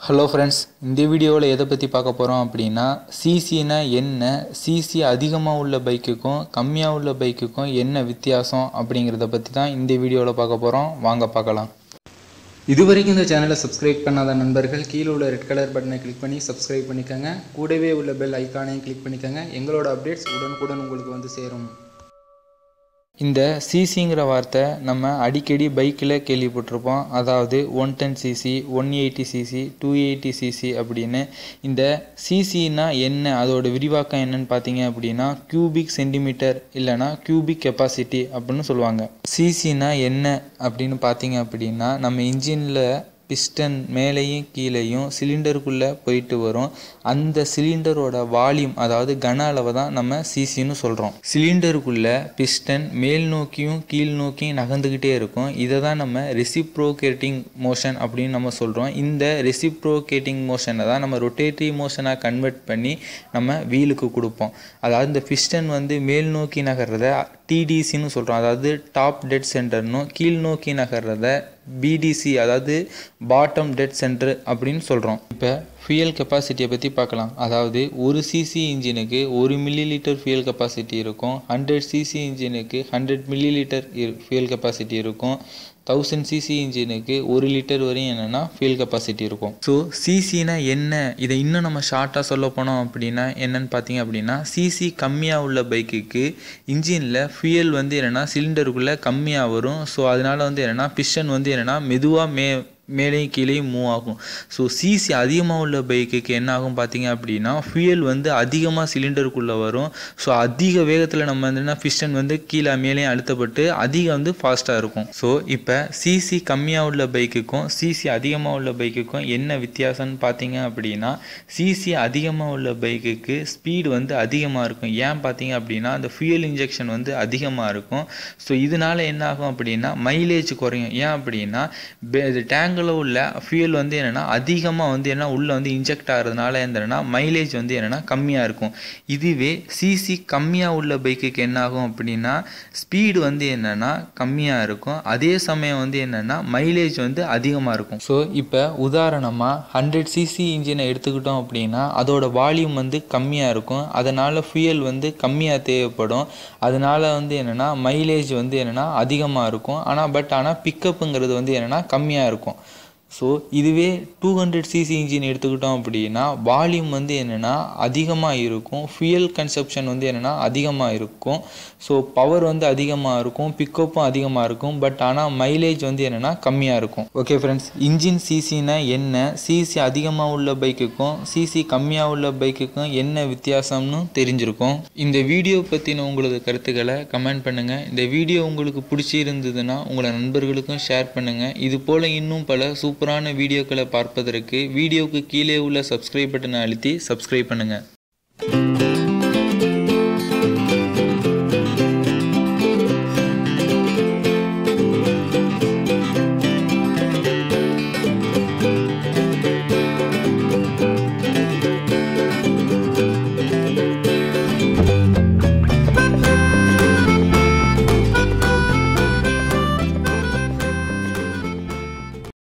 hello friends இந்த வீடியோவில் எதை பற்றி பார்க்க போகிறோம் அப்படின்னா சிசினா என்ன சிசி அதிகமாக உள்ள பைக்குக்கும் கம்மியாக உள்ள பைக்குக்கும் என்ன வித்தியாசம் அப்படிங்கிறத பற்றி தான் இந்த வீடியோவில் பார்க்க போகிறோம் வாங்க பார்க்கலாம் இதுவரைக்கும் இந்த சேனலை சப்ஸ்கிரைப் பண்ணாத நண்பர்கள் கீழே உள்ள ரெட் கலர் பட்டனை கிளிக் பண்ணி சப்ஸ்கிரைப் பண்ணிக்கோங்க கூடவே உள்ள பெல் ஐக்கானையும் கிளிக் பண்ணிக்கோங்க எங்களோட அப்டேட்ஸ் உடனுக்குடன் உங்களுக்கு வந்து சேரும் இந்த சிசிங்கிற வார்த்தை நம்ம அடிக்கடி பைக்கில் கேள்விப்பட்டிருப்போம் அதாவது one ten CC one eighty CC two eighty CC அப்படின்னு இந்த சிசினா என்ன அதோட விரிவாக்கம் என்னன்னு பார்த்தீங்க அப்படின்னா கியூபிக் சென்டிமீட்டர் இல்லைனா கியூபிக் கெப்பாசிட்டி அப்படின்னு சொல்லுவாங்க சிசினா என்ன அப்படின்னு பார்த்தீங்க அப்படின்னா நம்ம இன்ஜினில் பிஸ்டன் மேலேயும் கீழேயும் சிலிண்டருக்குள்ளே போயிட்டு வரும் அந்த சிலிண்டரோட வால்யூம் அதாவது கன அளவை தான் நம்ம சிசின்னு சொல்கிறோம் சிலிண்டருக்குள்ளே பிஸ்டன் மேல் நோக்கியும் கீழ் நோக்கியும் நகர்ந்துக்கிட்டே இருக்கும் இதை தான் நம்ம ரெசிப்ரோகேட்டிங் மோஷன் அப்படின்னு நம்ம சொல்கிறோம் இந்த ரெசிப்ரோகேட்டிங் மோஷனை தான் நம்ம ரொட்டேட்டரி மோஷனாக கன்வெர்ட் பண்ணி நம்ம வீலுக்கு கொடுப்போம் அதாவது இந்த பிஸ்டன் வந்து மேல் நோக்கி நகர்றத டிடிசின்னு சொல்கிறோம் அதாவது டாப் டெட் சென்டர்னும் கீழ் நோக்கி நகர்றத பிடிசி அதாவது பாட்டம் டெட் சென்டர் அப்படின்னு சொல்கிறோம் இப்போ ஃபியல் கெப்பாசிட்டியை பற்றி பார்க்கலாம் அதாவது ஒரு சிசி இன்ஜினுக்கு ஒரு மில்லி லிட்டர் ஃபியல் கெப்பாசிட்டி இருக்கும் ஹண்ட்ரட் சிசி இன்ஜினுக்கு hundred millilitre fuel capacity இருக்கும் தௌசண்ட் சிசி இன்ஜினுக்கு ஒரு லிட்டர் வரையும் என்னென்னா ஃபியல் கெப்பாசிட்டி இருக்கும் ஸோ சிசினா என்ன இதை இன்னும் நம்ம ஷார்ட்டாக சொல்ல போனோம் அப்படின்னா என்னன்னு பார்த்தீங்க அப்படின்னா சிசி கம்மியாக உள்ள பைக்குக்கு இன்ஜினில் ஃபியல் வந்து என்னென்னா சிலிண்டருக்குள்ளே கம்மியாக வரும் ஸோ அதனால் வந்து என்னென்னா பிஸ்டன் வந்து என்னென்னா மெதுவாக மே மேலேயும் கீழேயும் மூவ் ஆகும் ஸோ சிசி அதிகமாக உள்ள பைக்குக்கு என்ன ஆகும் பார்த்தீங்க அப்படின்னா ஃபியூயல் வந்து அதிகமாக சிலிண்டருக்குள்ளே வரும் ஸோ அதிக வேகத்தில் நம்ம வந்து பிஸ்டன் வந்து கீழே மேலேயும் அழுத்தப்பட்டு அதிகம் வந்து ஃபாஸ்ட்டாக இருக்கும் ஸோ இப்போ சிசி கம்மியாக உள்ள பைக்குக்கும் சிசி அதிகமாக உள்ள பைக்குக்கும் என்ன வித்தியாசம்னு பார்த்தீங்க அப்படின்னா சிசி அதிகமாக உள்ள பைக்குக்கு ஸ்பீடு வந்து அதிகமாக இருக்கும் ஏன் பார்த்தீங்க அப்படின்னா அந்த ஃபியூயல் இன்ஜெக்ஷன் வந்து அதிகமாக இருக்கும் ஸோ இதனால என்ன ஆகும் அப்படின்னா மைலேஜ் குறையும் ஏன் அப்படின்னா டேங்க் டேங்கில் உள்ள ஃபியூல் வந்து என்னென்னா அதிகமாக வந்து என்ன உள்ளே வந்து இன்ஜெக்ட் ஆகிறதுனால என்னென்னா மைலேஜ் வந்து என்னென்னா கம்மியாக இருக்கும் இதுவே சிசி கம்மியாக உள்ள பைக்குக்கு என்ன ஆகும் அப்படின்னா ஸ்பீடு வந்து என்னென்னா கம்மியாக இருக்கும் அதே சமயம் வந்து என்னென்னா மைலேஜ் வந்து அதிகமாக இருக்கும் ஸோ இப்போ உதாரணமாக ஹண்ட்ரட் சிசி இன்ஜினை எடுத்துக்கிட்டோம் அப்படின்னா அதோட வால்யூம் வந்து கம்மியாக இருக்கும் அதனால் ஃபியூயல் வந்து கம்மியாக தேவைப்படும் அதனால் வந்து என்னென்னா மைலேஜ் வந்து என்னென்னா அதிகமாக இருக்கும் ஆனால் பட் ஆனால் பிக்கப்புங்கிறது வந்து என்னென்னா கம்மியாக இருக்கும் ஸோ இதுவே டூ ஹண்ட்ரட் சிசி இன்ஜின் எடுத்துக்கிட்டோம் அப்படின்னா வால்யூம் வந்து என்னென்னா அதிகமாக இருக்கும் ஃபியல் கன்சப்ஷன் வந்து என்னென்னா அதிகமாக இருக்கும் ஸோ பவர் வந்து அதிகமாக இருக்கும் பிக்கப்பும் அதிகமாக இருக்கும் பட் ஆனால் மைலேஜ் வந்து என்னென்னா கம்மியாக இருக்கும் ஓகே ஃப்ரெண்ட்ஸ் இன்ஜின் சிசினா என்ன சிசி அதிகமாக உள்ள பைக்குக்கும் சிசி கம்மியாக உள்ள பைக்குக்கும் என்ன வித்தியாசம்னு தெரிஞ்சிருக்கும் இந்த வீடியோ பற்றின உங்களது கருத்துக்களை கமெண்ட் பண்ணுங்கள் இந்த வீடியோ உங்களுக்கு பிடிச்சிருந்ததுன்னா உங்களை நண்பர்களுக்கும் ஷேர் பண்ணுங்கள் இது போல் இன்னும் பல சூப்பர் சூப்பரான வீடியோக்களை பார்ப்பதற்கு வீடியோவுக்கு கீழே உள்ள சப்ஸ்கிரைப் பட்டனை அழுத்தி சப்ஸ்கிரைப் பண்ணுங்கள்